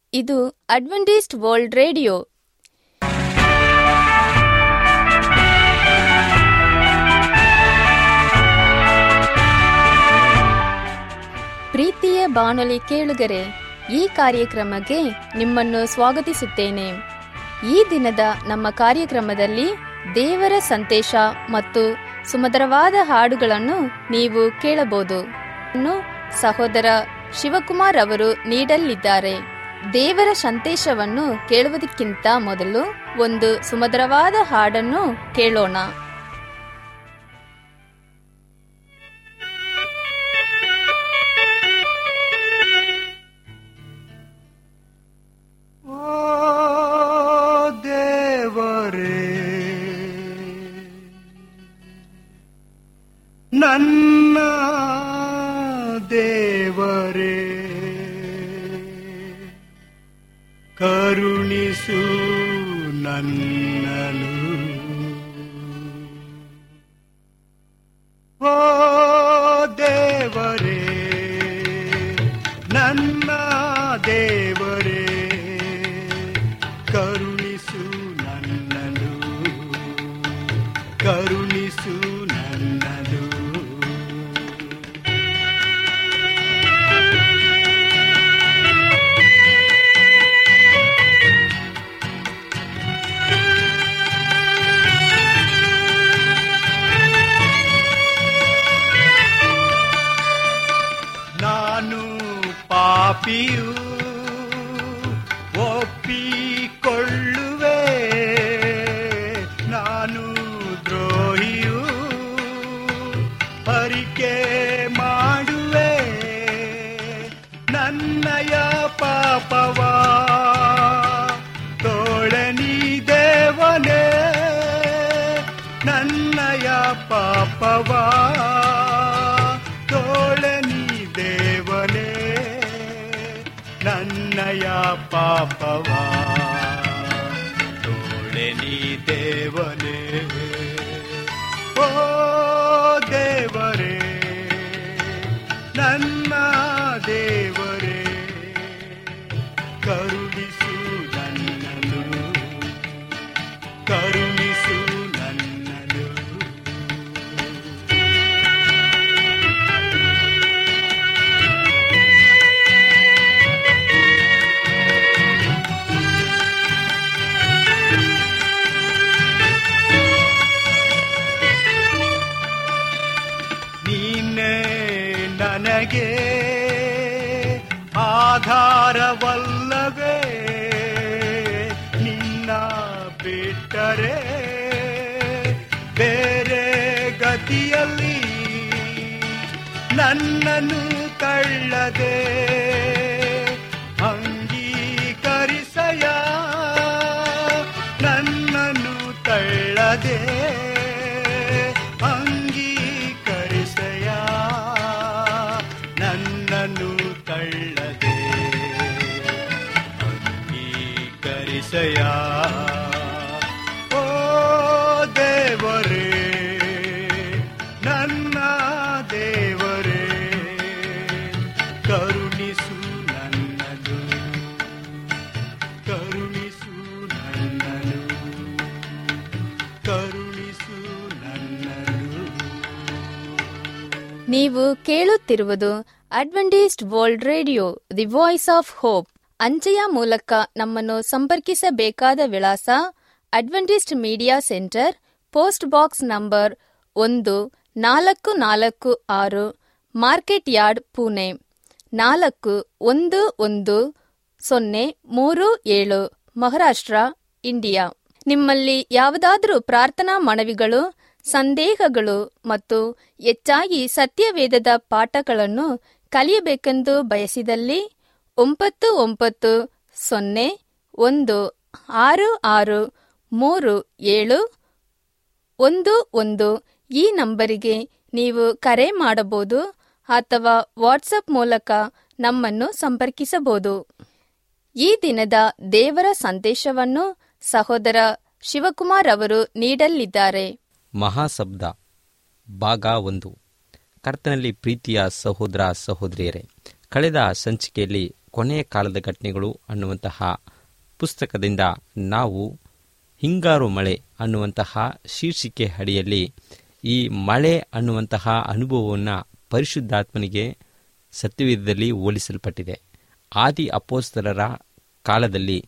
ಇದು Adventist World radio ಪ್ರೀತಿಯ ಬಾನುಲಿ ಕೇಳುಗರೆ ಈ ಕಾರ್ಯಕ್ರಮಕ್ಕೆ ನಿಮ್ಮನ್ನು ಸ್ವಾಗತಿಸುತ್ತೇನೆ ಈ ದಿನದ ನಮ್ಮ ಕಾರ್ಯಕ್ರಮದಲ್ಲಿ ದೇವರ ಸಂದೇಶ ಮತ್ತು ಸುಮಧುರವಾದ ಹಾಡುಗಳನ್ನು ನೀವು ಕೇಳಬಹುದು ಇನ್ನು ಸಹೋದರ ಶಿವಕುಮಾರ್ ಅವರು ನೀಡಲಿದ್ದಾರೆ ದೇವರ ಸಂದೇಶವನ್ನು ಕೇಳುವುದಕ್ಕಿಂತ ಮೊದಲು ಒಂದು ಸುಮಧುರವಾದ ಹಾಡನ್ನು ಕೇಳೋಣ ಓ ದೇವರೇ ನನ್ನ ದೇವರೇ ಕರುಣಿಸು ನನ್ನನು ಓ ದೇವರೇ ನನ್ನ ದೇವರೇ ಕರುಣಿಸು ನನ್ನನು ಕರುಣಿಸು ನನ್ನನು ನಾನು ಪಾಪಿಯು ಒಪ್ಪಿಕೊಳ್ಳುವೆ ನಾನು ದ್ರೋಹಿಯು ಹರಿಕೆ ಮಾಡುವೆ ನನ್ನಯ ಪಾಪವ ತೋಳನಿ ದೇವನೇ ನನ್ನಯ ಪಾಪವ ತೋಳನಿ ದೇವನೇ ನನ್ನಯ ಪಾಪವ ತೋಳನಿ ದೇವನೇ ಓ ದೇವರೇ ನನ್ನ ದೇವರೇ ಕರುಣಿಸು ನನ್ನನು ಕರುಣಿಸು ನನ್ನನು ನೀನೇ ನನಗೆ ಆಧಾರವಲ್ಲವೇ ನಿನ್ನ ಬಿಟ್ಟರೆ ಬೇರೆ ಗತಿಯಲ್ಲಿ ನನ್ನನ್ನು ತಳ್ಳದೆ ಅಂಗೀಕರಿಸಯ ನನ್ನನ್ನು ತಳ್ಳದೆ ಅಂಗೀಕರಿಸಯ ನನ್ನನ್ನು ತಳ್ಳದೆ ಅಂಗೀಕರಿಸಯ ಓ ದೇವರೇ ನನ್ನ ದೇವರೇ ಕರುಣಿಸು ನನ್ನನು ಕರುಣಿಸು ನನ್ನನು ಕರುಣಿಸು ನನ್ನನು ನೀವು ಕೇಳುತ್ತಿರುವುದು Adventist World Radio the Voice of Hope ಅಂಚೆಯ ಮೂಲಕ ನಮ್ಮನ್ನು ಸಂಪರ್ಕಿಸಬೇಕಾದ ವಿಳಾಸ Adventist Media Centre post box number ಒಂದು ನಾಲ್ಕು ನಾಲ್ಕು ಆರು ಮಾರ್ಕೆಟ್ ಯಾರ್ಡ್ ಪುಣೆ ನಾಲ್ಕು ಒಂದು ಒಂದು ಸೊನ್ನೆ ಮೂರು ಏಳು ಮಹಾರಾಷ್ಟ್ರ ಇಂಡಿಯಾ ನಿಮ್ಮಲ್ಲಿ ಯಾವುದಾದರೂ ಪ್ರಾರ್ಥನಾ ಮನವಿಗಳು ಸಂದೇಹಗಳು ಮತ್ತು ಹೆಚ್ಚಾಗಿ ಸತ್ಯವೇದದ ಪಾಠಗಳನ್ನು ಕಲಿಯಬೇಕೆಂದು ಬಯಸಿದಲ್ಲಿ ಒಂಬತ್ತು ಒಂಬತ್ತು ಸೊನ್ನೆ ಒಂದು ಆರು ಆರು ಮೂರು ಏಳು ಒಂದು ಒಂದು ಈ ನಂಬರಿಗೆ ನೀವು ಕರೆ ಮಾಡಬಹುದು ಅಥವಾ ವಾಟ್ಸಪ್ ಮೂಲಕ ನಮ್ಮನ್ನು ಸಂಪರ್ಕಿಸಬಹುದು ಈ ದಿನದ ದೇವರ ಸಂದೇಶವನ್ನು ಸಹೋದರ ಶಿವಕುಮಾರ್ ಅವರು ನೀಡಲಿದ್ದಾರೆ ಮಹಾಶಬ್ದ ಭಾಗ ಒಂದು ಕರ್ತನಲ್ಲಿ ಪ್ರೀತಿಯ ಸಹೋದರ ಸಹೋದರಿಯರೇ ಕಳೆದ ಸಂಚಿಕೆಯಲ್ಲಿ ಕೊನೆಯ ಕಾಲದ ಘಟನೆಗಳು ಅನ್ನುವಂತಹ ಪುಸ್ತಕದಿಂದ ನಾವು ಹಿಂಗಾರು ಮಳೆ ಅನ್ನುವಂತಹ ಶೀರ್ಷಿಕೆ ಅಡಿಯಲ್ಲಿ ಈ ಮಳೆ ಅನ್ನುವಂತಹ ಅನುಭವವನ್ನು ಪರಿಶುದ್ಧಾತ್ಮನಿಗೆ ಸತ್ಯವೇದದಲ್ಲಿ ಹೋಲಿಸಲ್ಪಟ್ಟಿದೆ ಆದಿ ಅಪೋಸ್ತಲರ ಕಾಲದಲ್ಲಿ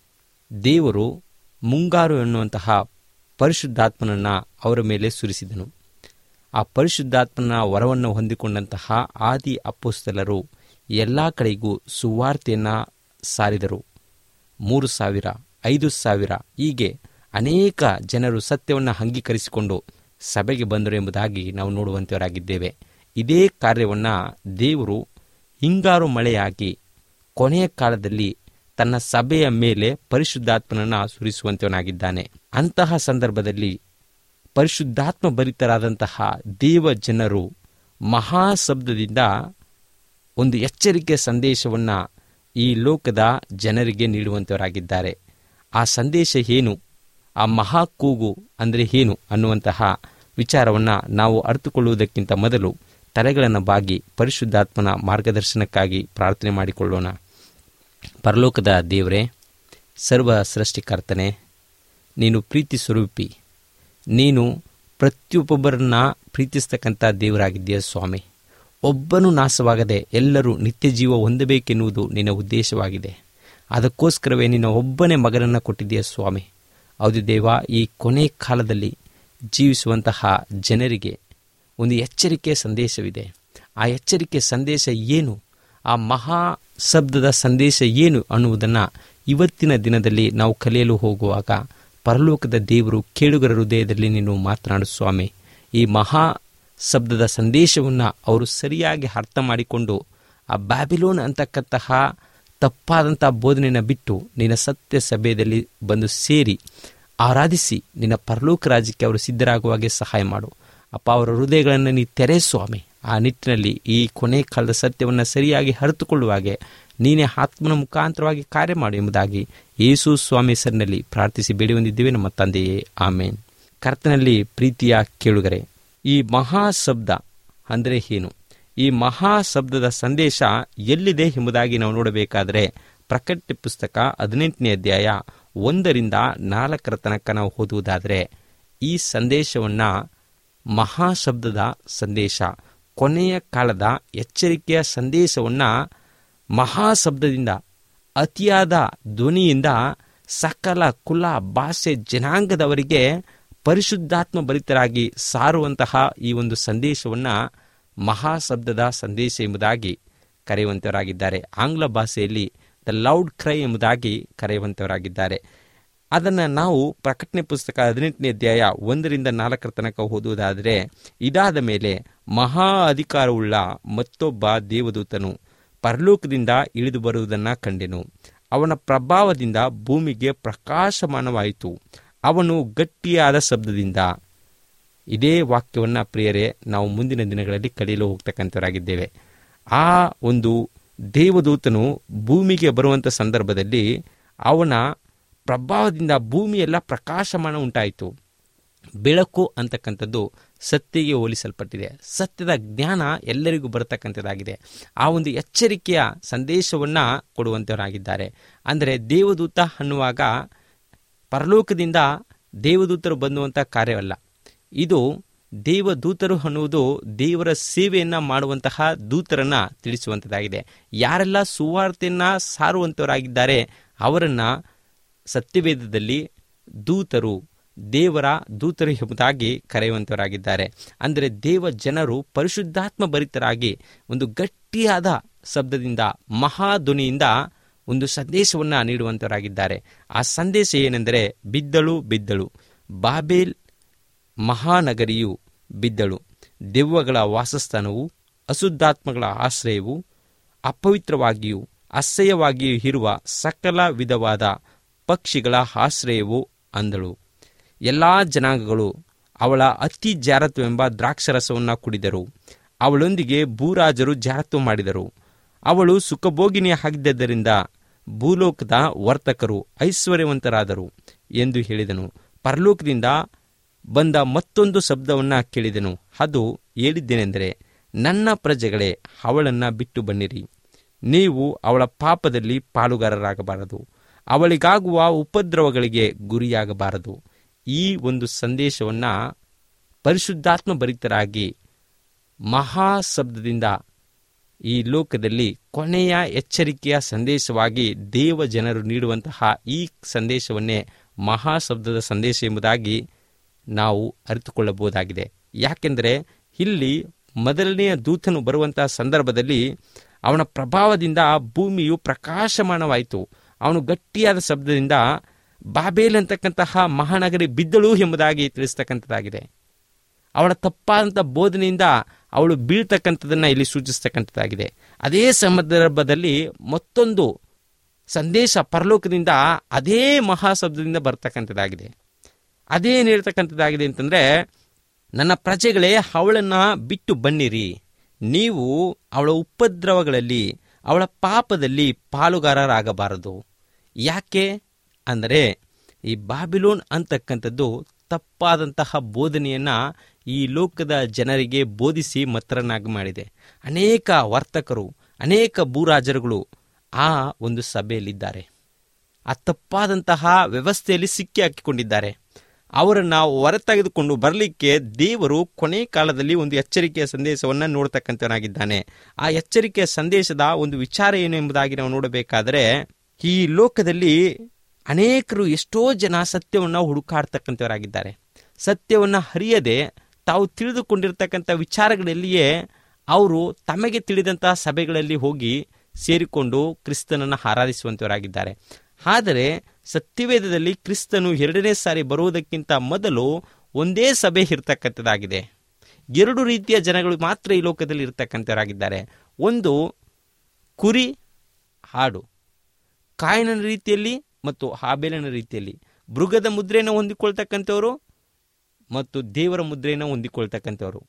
ದೇವರು ಮುಂಗಾರು ಎನ್ನುವಂತಹ ಪರಿಶುದ್ಧಾತ್ಮನನ್ನು ಅವರ ಮೇಲೆ ಸುರಿಸಿದನು ಆ ಪರಿಶುದ್ಧಾತ್ಮನ ವರವನ್ನು ಹೊಂದಿಕೊಂಡಂತಹ ಆದಿ ಅಪ್ಪೋಸ್ತಲರು ಎಲ್ಲ ಕಡೆಗೂ ಸುವಾರ್ತೆಯನ್ನು ಸಾರಿದರು ಮೂರು ಸಾವಿರ ಐದು ಸಾವಿರ ಹೀಗೆ ಅನೇಕ ಜನರು ಸತ್ಯವನ್ನು ಅಂಗೀಕರಿಸಿಕೊಂಡು ಸಭೆಗೆ ಬಂದರು ಎಂಬುದಾಗಿ ನಾವು ನೋಡುವಂತವರಾಗಿದ್ದೇವೆ ಇದೇ ಕಾರ್ಯವನ್ನು ದೇವರು ಹಿಂಗಾರು ಮಳೆಯಾಗಿ ಕೊನೆಯ ಕಾಲದಲ್ಲಿ ತನ್ನ ಸಭೆಯ ಮೇಲೆ ಪರಿಶುದ್ಧಾತ್ಮನನ್ನು ಸುರಿಸುವಂತವನಾಗಿದ್ದಾನೆ ಅಂತಹ ಸಂದರ್ಭದಲ್ಲಿ ಪರಿಶುದ್ಧಾತ್ಮ ಭರಿತರಾದಂತಹ ದೇವ ಜನರು ಮಹಾಶಬ್ದದಿಂದ ಒಂದು ಎಚ್ಚರಿಕೆ ಸಂದೇಶವನ್ನು ಈ ಲೋಕದ ಜನರಿಗೆ ನೀಡುವಂತವರಾಗಿದ್ದಾರೆ ಆ ಸಂದೇಶ ಏನು ಆ ಮಹಾ ಕೂಗು ಅಂದರೆ ಏನು ಅನ್ನುವಂತಹ ವಿಚಾರವನ್ನು ನಾವು ಅರ್ಥಕೊಳ್ಳುವುದಕ್ಕಿಂತ ಮೊದಲು ತಲೆಗಳನ್ನು ಬಾಗಿ ಪರಿಶುದ್ಧಾತ್ಮನ ಮಾರ್ಗದರ್ಶನಕ್ಕಾಗಿ ಪ್ರಾರ್ಥನೆ ಮಾಡಿಕೊಳ್ಳೋಣ ಪರಲೋಕದ ದೇವರೇ ಸರ್ವ ಸೃಷ್ಟಿಕರ್ತನೆ ನೀನು ಪ್ರೀತಿ ಸ್ವರೂಪಿ ನೀನು ಪ್ರತಿಯೊಬ್ಬೊಬ್ಬರನ್ನ ಪ್ರೀತಿಸ್ತಕ್ಕಂಥ ದೇವರಾಗಿದ್ದೀಯ ಸ್ವಾಮಿ ಒಬ್ಬನೂ ನಾಶವಾಗದೆ ಎಲ್ಲರೂ ನಿತ್ಯ ಜೀವ ಹೊಂದಬೇಕೆನ್ನುವುದು ನಿನ್ನ ಉದ್ದೇಶವಾಗಿದೆ ಅದಕ್ಕೋಸ್ಕರವೇ ನಿನ್ನ ಒಬ್ಬನೇ ಮಗನನ್ನು ಕೊಟ್ಟಿದ್ದೀಯ ಸ್ವಾಮಿ ಹೌದು ದೇವ ಈ ಕೊನೆ ಕಾಲದಲ್ಲಿ ಜೀವಿಸುವಂತಹ ಜನರಿಗೆ ಒಂದು ಎಚ್ಚರಿಕೆ ಸಂದೇಶವಿದೆ ಆ ಎಚ್ಚರಿಕೆ ಸಂದೇಶ ಏನು ಆ ಮಹಾ ಶಬ್ದದ ಸಂದೇಶ ಏನು ಅನ್ನುವುದನ್ನು ಇವತ್ತಿನ ದಿನದಲ್ಲಿ ನಾವು ಕಲಿಯಲು ಹೋಗುವಾಗ ಪರಲೋಕದ ದೇವರು ಕೇಳುಗರ ಹೃದಯದಲ್ಲಿ ನೀನು ಮಾತನಾಡು ಸ್ವಾಮಿ ಈ ಮಹಾ ಶಬ್ದದ ಸಂದೇಶವನ್ನು ಅವರು ಸರಿಯಾಗಿ ಅರ್ಥ ಮಾಡಿಕೊಂಡು ಆ ಬ್ಯಾಬಿಲೋನ್ ಅಂತಕ್ಕಂತಹ ತಪ್ಪಾದಂಥ ಬೋಧನೆಯನ್ನು ಬಿಟ್ಟು ನಿನ್ನ ಸತ್ಯ ಸಭೆಯಲ್ಲಿ ಬಂದು ಸೇರಿ ಆರಾಧಿಸಿ ನಿನ್ನ ಪರಲೋಕ ರಾಜ್ಯಕ್ಕೆ ಅವರು ಸಿದ್ಧರಾಗುವಾಗೆ ಸಹಾಯ ಮಾಡು ಅಪ್ಪ ಅವರ ಹೃದಯಗಳನ್ನು ನೀ ತೆರೆ ಸ್ವಾಮಿ ಆ ನಿಟ್ಟಿನಲ್ಲಿ ಈ ಕೊನೆ ಕಾಲದ ಸತ್ಯವನ್ನು ಸರಿಯಾಗಿ ಅರಿತುಕೊಳ್ಳುವಾಗೆ ನೀನೇ ಆತ್ಮನ ಮುಖಾಂತರವಾಗಿ ಕಾರ್ಯ ಮಾಡು ಎಂಬುದಾಗಿ ಯೇಸು ಸ್ವಾಮಿ ಹೆಸರಿನಲ್ಲಿ ಪ್ರಾರ್ಥಿಸಿ ಬೇಡಿ ಹೊಂದಿದ್ದೇವೆ ನಮ್ಮ ತಂದೆಯೇ ಆಮೇನ್ ಕರ್ತನಲ್ಲಿ ಪ್ರೀತಿಯ ಕೇಳುಗರೆ ಈ ಮಹಾ ಶಬ್ದ ಅಂದರೆ ಏನು ಈ ಮಹಾ ಶಬ್ದದ ಸಂದೇಶ ಎಲ್ಲಿದೆ ಎಂಬುದಾಗಿ ನಾವು ನೋಡಬೇಕಾದರೆ ಪ್ರಕಟ ಪುಸ್ತಕ ಹದಿನೆಂಟನೇ ಅಧ್ಯಾಯ ಒಂದರಿಂದ ನಾಲ್ಕರ ತನಕ ನಾವು ಓದುವುದಾದರೆ ಈ ಸಂದೇಶವನ್ನು ಮಹಾಶಬ್ದದ ಸಂದೇಶ ಕೊನೆಯ ಕಾಲದ ಎಚ್ಚರಿಕೆಯ ಸಂದೇಶವನ್ನು ಮಹಾಶಬ್ದದಿಂದ ಅತಿಯಾದ ಧ್ವನಿಯಿಂದ ಸಕಲ ಕುಲ ಭಾಷೆ ಜನಾಂಗದವರಿಗೆ ಪರಿಶುದ್ಧಾತ್ಮ ಭರಿತರಾಗಿ ಸಾರುವಂತಹ ಈ ಒಂದು ಸಂದೇಶವನ್ನು ಮಹಾಶಬ್ದದ ಸಂದೇಶ ಎಂಬುದಾಗಿ ಕರೆಯುವಂತವರಾಗಿದ್ದಾರೆ ಆಂಗ್ಲ ಭಾಷೆಯಲ್ಲಿ ದ ಲೌಡ್ ಕ್ರೈ ಎಂಬುದಾಗಿ ಕರೆಯುವಂತವರಾಗಿದ್ದಾರೆ ಅದನ್ನು ನಾವು ಪ್ರಕಟಣೆ ಪುಸ್ತಕ ಹದಿನೆಂಟನೇ ಅಧ್ಯಾಯ ಒಂದರಿಂದ ನಾಲ್ಕರ ತನಕ ಓದುವುದಾದರೆ ಇದಾದ ಮೇಲೆ ಮಹಾ ಅಧಿಕಾರವುಳ್ಳ ಮತ್ತೊಬ್ಬ ದೇವದೂತನು ಪರಲೋಕದಿಂದ ಇಳಿದು ಬರುವುದನ್ನು ಕಂಡೆನು ಅವನ ಪ್ರಭಾವದಿಂದ ಭೂಮಿಗೆ ಪ್ರಕಾಶಮಾನವಾಯಿತು ಅವನು ಗಟ್ಟಿಯಾದ ಶಬ್ದದಿಂದ ಇದೇ ವಾಕ್ಯವನ್ನು ಪ್ರಿಯರೇ ನಾವು ಮುಂದಿನ ದಿನಗಳಲ್ಲಿ ಕಲಿಯಲು ಹೋಗ್ತಕ್ಕಂಥವರಾಗಿದ್ದೇವೆ ಆ ಒಂದು ದೇವದೂತನು ಭೂಮಿಗೆ ಬರುವಂಥ ಸಂದರ್ಭದಲ್ಲಿ ಅವನ ಪ್ರಭಾವದಿಂದ ಭೂಮಿಯೆಲ್ಲ ಪ್ರಕಾಶಮಾನ ಉಂಟಾಯಿತು ಬೆಳಕು ಅಂತಕ್ಕಂಥದ್ದು ಸತ್ಯಗೆ ಹೋಲಿಸಲ್ಪಟ್ಟಿದೆ ಸತ್ಯದ ಜ್ಞಾನ ಎಲ್ಲರಿಗೂ ಬರತಕ್ಕಂಥದ್ದಾಗಿದೆ ಆ ಒಂದು ಎಚ್ಚರಿಕೆಯ ಸಂದೇಶವನ್ನು ಕೊಡುವಂಥವರಾಗಿದ್ದಾರೆ ಅಂದರೆ ದೇವದೂತ ಅನ್ನುವಾಗ ಪರಲೋಕದಿಂದ ದೇವದೂತರು ಬಂದುವಂಥ ಕಾರ್ಯವಲ್ಲ ಇದು ದೇವದೂತರು ಅನ್ನುವುದು ದೇವರ ಸೇವೆಯನ್ನು ಮಾಡುವಂತಹ ದೂತರನ್ನ ತಿಳಿಸುವಂಥದ್ದಾಗಿದೆ ಯಾರೆಲ್ಲ ಸುವಾರ್ತೆಯನ್ನು ಸಾರುವಂಥವರಾಗಿದ್ದಾರೆ ಅವರನ್ನು ಸತ್ಯವೇದದಲ್ಲಿ ದೂತರು ದೇವರ ದೂತರು ಎಂಬುದಾಗಿ ಕರೆಯುವಂಥವರಾಗಿದ್ದಾರೆ ಅಂದರೆ ದೇವ ಜನರು ಪರಿಶುದ್ಧಾತ್ಮ ಭರಿತರಾಗಿ ಒಂದು ಗಟ್ಟಿಯಾದ ಶಬ್ದದಿಂದ ಮಹಾಧ್ವನಿಯಿಂದ ಒಂದು ಸಂದೇಶವನ್ನು ನೀಡುವಂಥವರಾಗಿದ್ದಾರೆ ಆ ಸಂದೇಶ ಏನೆಂದರೆ ಬಿದ್ದಳು ಬಿದ್ದಳು ಬಾಬೇಲ್ ಮಹಾನಗರಿಯು ಬಿದ್ದಳು ದೆವ್ವಗಳ ವಾಸಸ್ಥಾನವು ಅಶುದ್ಧಾತ್ಮಗಳ ಆಶ್ರಯವು ಅಪವಿತ್ರವಾಗಿಯೂ ಅಸಹ್ಯವಾಗಿಯೂ ಇರುವ ಸಕಲ ವಿಧವಾದ ಪಕ್ಷಿಗಳ ಆಶ್ರಯವು ಅಂದಳು ಎಲ್ಲ ಜನಾಂಗಗಳು ಅವಳ ಅತಿ ಜಾರತ್ವವೆಂಬ ದ್ರಾಕ್ಷರಸವನ್ನು ಕುಡಿದರು ಅವಳೊಂದಿಗೆ ಭೂರಾಜರು ಜಾರತ್ವ ಮಾಡಿದರು ಅವಳು ಸುಖಭೋಗಿನಿ ಆಗಿದ್ದರಿಂದ ಭೂಲೋಕದ ವರ್ತಕರು ಐಶ್ವರ್ಯವಂತರಾದರು ಎಂದು ಹೇಳಿದನು ಪರಲೋಕದಿಂದ ಬಂದ ಮತ್ತೊಂದು ಶಬ್ದವನ್ನು ಕೇಳಿದನು ಅದು ಹೇಳಿದ್ದೇನೆಂದರೆ ನನ್ನ ಪ್ರಜೆಗಳೇ ಅವಳನ್ನು ಬಿಟ್ಟು ಬನ್ನಿರಿ ನೀವು ಅವಳ ಪಾಪದಲ್ಲಿ ಪಾಲುಗಾರರಾಗಬಾರದು ಅವಳಿಗಾಗುವ ಉಪದ್ರವಗಳಿಗೆ ಗುರಿಯಾಗಬಾರದು ಈ ಒಂದು ಸಂದೇಶವನ್ನು ಪರಿಶುದ್ಧಾತ್ಮ ಭರಿತರಾಗಿ ಮಹಾಶಬ್ದದಿಂದ ಈ ಲೋಕದಲ್ಲಿ ಕೊನೆಯ ಎಚ್ಚರಿಕೆಯ ಸಂದೇಶವಾಗಿ ದೇವ ಜನರು ನೀಡುವಂತಹ ಈ ಸಂದೇಶವನ್ನೇ ಮಹಾಶಬ್ದದ ಸಂದೇಶ ಎಂಬುದಾಗಿ ನಾವು ಅರಿತುಕೊಳ್ಳಬಹುದಾಗಿದೆ ಯಾಕೆಂದರೆ ಇಲ್ಲಿ ಮೊದಲನೆಯ ದೂತನು ಬರುವಂತಹ ಸಂದರ್ಭದಲ್ಲಿ ಅವನ ಪ್ರಭಾವದಿಂದ ಭೂಮಿಯು ಪ್ರಕಾಶಮಾನವಾಯಿತು ಅವನು ಗಟ್ಟಿಯಾದ ಶಬ್ದದಿಂದ ಬಾಬೇಲ್ ಅಂತಕ್ಕಂತಹ ಮಹಾನಗರಿ ಬಿದ್ದಳು ಎಂಬುದಾಗಿ ತಿಳಿಸ್ತಕ್ಕಂಥದ್ದಾಗಿದೆ ಅವಳ ತಪ್ಪಾದಂಥ ಬೋಧನೆಯಿಂದ ಅವಳು ಬೀಳ್ತಕ್ಕಂಥದ್ದನ್ನು ಇಲ್ಲಿ ಸೂಚಿಸ್ತಕ್ಕಂಥದ್ದಾಗಿದೆ ಅದೇ ಸಂದರ್ಭದಲ್ಲಿ ಮತ್ತೊಂದು ಸಂದೇಶ ಪರಲೋಕದಿಂದ ಅದೇ ಮಹಾಶಬ್ದದಿಂದ ಬರ್ತಕ್ಕಂಥದ್ದಾಗಿದೆ ಅದೇನು ಹೇಳ್ತಕ್ಕಂಥದ್ದಾಗಿದೆ ಅಂತಂದರೆ ನನ್ನ ಪ್ರಜೆಗಳೇ ಅವಳನ್ನು ಬಿಟ್ಟು ಬನ್ನಿರಿ ನೀವು ಅವಳ ಉಪದ್ರವಗಳಲ್ಲಿ ಅವಳ ಪಾಪದಲ್ಲಿ ಪಾಲುಗಾರರಾಗಬಾರದು ಯಾಕೆ ಅಂದರೆ ಈ ಬಾಬಿಲೋನ್ ಅಂತಕ್ಕಂಥದ್ದು ತಪ್ಪಾದಂತಹ ಬೋಧನೆಯನ್ನು ಈ ಲೋಕದ ಜನರಿಗೆ ಬೋಧಿಸಿ ಮತ್ರನಾಗಿ ಮಾಡಿದೆ ಅನೇಕ ವರ್ತಕರು ಅನೇಕ ಭೂರಾಜರುಗಳು ಆ ಒಂದು ಸಭೆಯಲ್ಲಿದ್ದಾರೆ ಆ ತಪ್ಪಾದಂತಹ ವ್ಯವಸ್ಥೆಯಲ್ಲಿ ಸಿಕ್ಕಿ ಹಾಕಿಕೊಂಡಿದ್ದಾರೆ ಅವರನ್ನು ಹೊರತೆಗೆದುಕೊಂಡು ಬರಲಿಕ್ಕೆ ದೇವರು ಕೊನೆ ಕಾಲದಲ್ಲಿ ಒಂದು ಎಚ್ಚರಿಕೆಯ ಸಂದೇಶವನ್ನು ನೋಡ್ತಕ್ಕಂಥವನಾಗಿದ್ದಾನೆ ಆ ಎಚ್ಚರಿಕೆಯ ಸಂದೇಶದ ಒಂದು ವಿಚಾರ ಏನು ಎಂಬುದಾಗಿ ನಾವು ನೋಡಬೇಕಾದರೆ ಈ ಲೋಕದಲ್ಲಿ ಅನೇಕರು ಎಷ್ಟೋ ಜನ ಸತ್ಯವನ್ನು ಹುಡುಕಾಡ್ತಕ್ಕಂಥವರಾಗಿದ್ದಾರೆ ಸತ್ಯವನ್ನು ಹರಿಯದೆ ತಾವು ತಿಳಿದುಕೊಂಡಿರ್ತಕ್ಕಂಥ ವಿಚಾರಗಳಲ್ಲಿಯೇ ಅವರು ತಮಗೆ ತಿಳಿದಂತಹ ಸಭೆಗಳಲ್ಲಿ ಹೋಗಿ ಸೇರಿಕೊಂಡು ಕ್ರಿಸ್ತನನ್ನು ಆರಾಧಿಸುವಂಥವರಾಗಿದ್ದಾರೆ ಆದರೆ ಸತ್ಯವೇದದಲ್ಲಿ ಕ್ರಿಸ್ತನು ಎರಡನೇ ಸಾರಿ ಬರುವುದಕ್ಕಿಂತ ಮೊದಲು ಒಂದೇ ಸಭೆ ಇರ್ತಕ್ಕಂಥದ್ದಾಗಿದೆ ಎರಡು ರೀತಿಯ ಜನಗಳು ಮಾತ್ರ ಈ ಲೋಕದಲ್ಲಿ ಇರ್ತಕ್ಕಂಥವರಾಗಿದ್ದಾರೆ ಒಂದು ಕುರಿ ಹಾಡು ಕಾಯಿನ ರೀತಿಯಲ್ಲಿ ಮತ್ತು ಹಾಬೇಲನ ರೀತಿಯಲ್ಲಿ ಮೃಗದ ಮುದ್ರೆಯನ್ನು ಹೊಂದಿಕೊಳ್ತಕ್ಕಂಥವರು ಮತ್ತು ದೇವರ ಮುದ್ರೆಯನ್ನು ಹೊಂದಿಕೊಳ್ತಕ್ಕಂಥವರು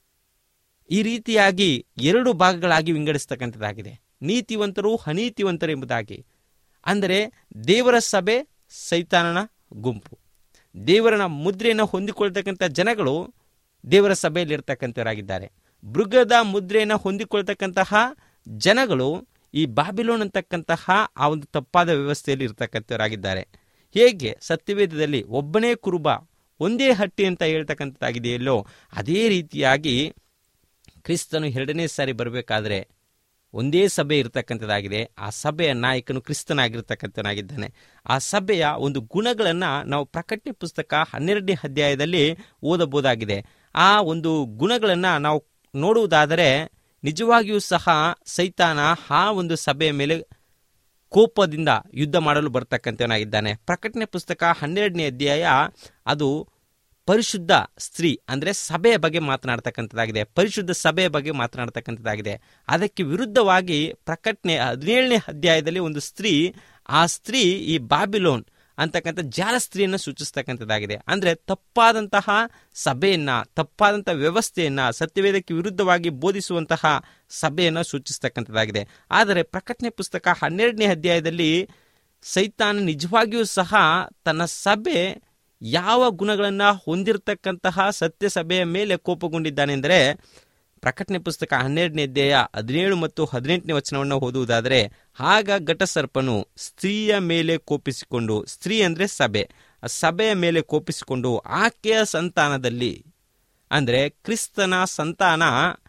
ಈ ರೀತಿಯಾಗಿ ಎರಡು ಭಾಗಗಳಾಗಿ ವಿಂಗಡಿಸ್ತಕ್ಕಂಥದ್ದಾಗಿದೆ ನೀತಿವಂತರು ಅನೀತಿವಂತರು ಎಂಬುದಾಗಿ ಅಂದರೆ ದೇವರ ಸಭೆ ಸೈತಾನನ ಗುಂಪು ದೇವರನ ಮುದ್ರೆಯನ್ನು ಹೊಂದಿಕೊಳ್ತಕ್ಕಂಥ ಜನಗಳು ದೇವರ ಸಭೆಯಲ್ಲಿ ಇರ್ತಕ್ಕಂಥವರಾಗಿದ್ದಾರೆ ಮೃಗದ ಮುದ್ರೆಯನ್ನು ಹೊಂದಿಕೊಳ್ತಕ್ಕಂತಹ ಜನಗಳು ಈ ಬಾಬಿಲೋನ್ ಅಂತಕ್ಕಂತಹ ಆ ಒಂದು ತಪ್ಪಾದ ವ್ಯವಸ್ಥೆಯಲ್ಲಿ ಇರ್ತಕ್ಕಂಥವರಾಗಿದ್ದಾರೆ ಹೇಗೆ ಸತ್ಯವೇದದಲ್ಲಿ ಒಬ್ಬನೇ ಕುರುಬ ಒಂದೇ ಹಟ್ಟಿ ಅಂತ ಹೇಳ್ತಕ್ಕಂಥದ್ದಾಗಿದೆಯಲ್ಲೋ ಅದೇ ರೀತಿಯಾಗಿ ಕ್ರಿಸ್ತನು ಎರಡನೇ ಸಾರಿ ಬರಬೇಕಾದ್ರೆ ಒಂದೇ ಸಭೆ ಇರತಕ್ಕಂಥದ್ದಾಗಿದೆ ಆ ಸಭೆಯ ನಾಯಕನು ಕ್ರಿಸ್ತನಾಗಿರ್ತಕ್ಕಂಥನಾಗಿದ್ದಾನೆ ಆ ಸಭೆಯ ಒಂದು ಗುಣಗಳನ್ನು ನಾವು ಪ್ರಕಟಣೆ ಪುಸ್ತಕ ಹನ್ನೆರಡನೇ ಅಧ್ಯಾಯದಲ್ಲಿ ಓದಬಹುದಾಗಿದೆ ಆ ಒಂದು ಗುಣಗಳನ್ನು ನಾವು ನೋಡುವುದಾದರೆ ನಿಜವಾಗಿಯೂ ಸಹ ಸೈತಾನ ಆ ಒಂದು ಸಭೆಯ ಮೇಲೆ ಕೋಪದಿಂದ ಯುದ್ಧ ಮಾಡಲು ಬರ್ತಕ್ಕಂಥವನಾಗಿದ್ದಾನೆ ಪ್ರಕಟಣೆ ಪುಸ್ತಕ ಹನ್ನೆರಡನೇ ಅಧ್ಯಾಯ ಅದು ಪರಿಶುದ್ಧ ಸ್ತ್ರೀ ಅಂದರೆ ಸಭೆಯ ಬಗ್ಗೆ ಮಾತನಾಡ್ತಕ್ಕಂಥದ್ದಾಗಿದೆ ಪರಿಶುದ್ಧ ಸಭೆಯ ಬಗ್ಗೆ ಮಾತನಾಡ್ತಕ್ಕಂಥದ್ದಾಗಿದೆ ಅದಕ್ಕೆ ವಿರುದ್ಧವಾಗಿ ಪ್ರಕಟಣೆ ಹದಿನೇಳನೇ ಅಧ್ಯಾಯದಲ್ಲಿ ಒಂದು ಸ್ತ್ರೀ ಆ ಸ್ತ್ರೀ ಈ ಬಾಬಿಲೋನ್ ಅಂತಕ್ಕಂಥ ಜಾಲ ಸ್ತ್ರೀಯನ್ನು ಸೂಚಿಸ್ತಕ್ಕಂಥದ್ದಾಗಿದೆ ಅಂದರೆ ತಪ್ಪಾದಂತಹ ಸಭೆಯನ್ನ ತಪ್ಪಾದಂತಹ ವ್ಯವಸ್ಥೆಯನ್ನ ಸತ್ಯವೇದಕ್ಕೆ ವಿರುದ್ಧವಾಗಿ ಬೋಧಿಸುವಂತಹ ಸಭೆಯನ್ನು ಸೂಚಿಸ್ತಕ್ಕಂಥದ್ದಾಗಿದೆ ಆದರೆ ಪ್ರಕಟಣೆ ಪುಸ್ತಕ ಹನ್ನೆರಡನೇ ಅಧ್ಯಾಯದಲ್ಲಿ ಸೈತಾನ ನಿಜವಾಗಿಯೂ ಸಹ ತನ್ನ ಸಭೆ ಯಾವ ಗುಣಗಳನ್ನು ಹೊಂದಿರತಕ್ಕಂತಹ ಸತ್ಯ ಸಭೆಯ ಮೇಲೆ ಕೋಪಗೊಂಡಿದ್ದಾನೆಂದರೆ ಪ್ರಕಟಣೆ ಪುಸ್ತಕ ಹನ್ನೆರಡನೇ ಅಧ್ಯಾಯ ಹದಿನೇಳು ಮತ್ತು ಹದಿನೆಂಟನೇ ವಚನವನ್ನು ಓದುವುದಾದರೆ ಆಗ ಘಟಸರ್ಪನು ಸ್ತ್ರೀಯ ಮೇಲೆ ಕೋಪಿಸಿಕೊಂಡು ಸ್ತ್ರೀ ಅಂದರೆ ಸಭೆ ಆ ಸಭೆಯ ಮೇಲೆ ಕೋಪಿಸಿಕೊಂಡು ಆಕೆಯ ಸಂತಾನದಲ್ಲಿ ಅಂದರೆ ಕ್ರಿಸ್ತನ ಸಂತಾನ